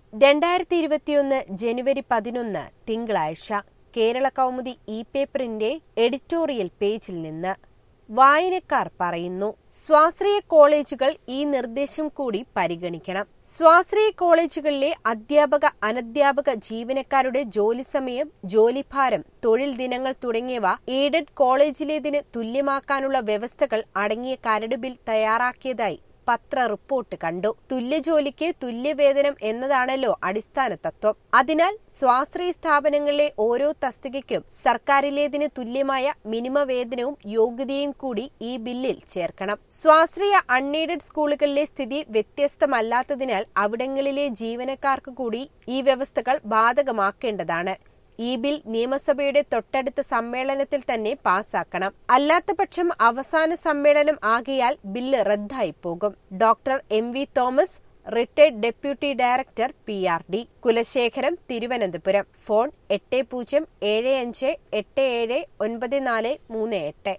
രണ്ടായിരത്തി ഇരുപത്തിയൊന്ന് ജനുവരി പതിനൊന്ന് തിങ്കളാഴ്ച കേരള കൗമുദി ഇ പേപ്പറിന്റെ എഡിറ്റോറിയൽ പേജിൽ നിന്ന് വായനക്കാർ പറയുന്നു സ്വാശ്രയ കോളേജുകൾ ഈ നിർദ്ദേശം കൂടി പരിഗണിക്കണം സ്വാശ്രയ കോളേജുകളിലെ അധ്യാപക അനധ്യാപക ജീവനക്കാരുടെ ജോലി സമയം ജോലിഭാരം തൊഴിൽ ദിനങ്ങൾ തുടങ്ങിയവ എയ്ഡഡ് കോളേജിലേതിന് തുല്യമാക്കാനുള്ള വ്യവസ്ഥകൾ അടങ്ങിയ കരട് ബിൽ തയ്യാറാക്കിയതായി പത്ര റിപ്പോർട്ട് കണ്ടു തുല്യജോലിക്ക് തുല്യവേതനം എന്നതാണല്ലോ അടിസ്ഥാന തത്വം അതിനാൽ സ്വാശ്രയ സ്ഥാപനങ്ങളിലെ ഓരോ തസ്തികയ്ക്കും സർക്കാരിലേതിന് തുല്യമായ മിനിമ വേതനവും യോഗ്യതയും കൂടി ഈ ബില്ലിൽ ചേർക്കണം സ്വാശ്രയ അൺഎയ്ഡഡ് സ്കൂളുകളിലെ സ്ഥിതി വ്യത്യസ്തമല്ലാത്തതിനാൽ അവിടങ്ങളിലെ ജീവനക്കാർക്ക് കൂടി ഈ വ്യവസ്ഥകൾ ബാധകമാക്കേണ്ടതാണ് ഈ ബിൽ നിയമസഭയുടെ തൊട്ടടുത്ത സമ്മേളനത്തിൽ തന്നെ പാസാക്കണം അല്ലാത്തപക്ഷം അവസാന സമ്മേളനം ആകിയാൽ ബില്ല് റദ്ദായി പോകും doctor M V Thomas retired deputy director P R D Kulasekharam Thiruvananthapuram phone എട്ട് പൂജ്യം ഏഴ് അഞ്ച് എട്ട് ഏഴ് ഒൻപത് നാല് മൂന്ന് എട്ട്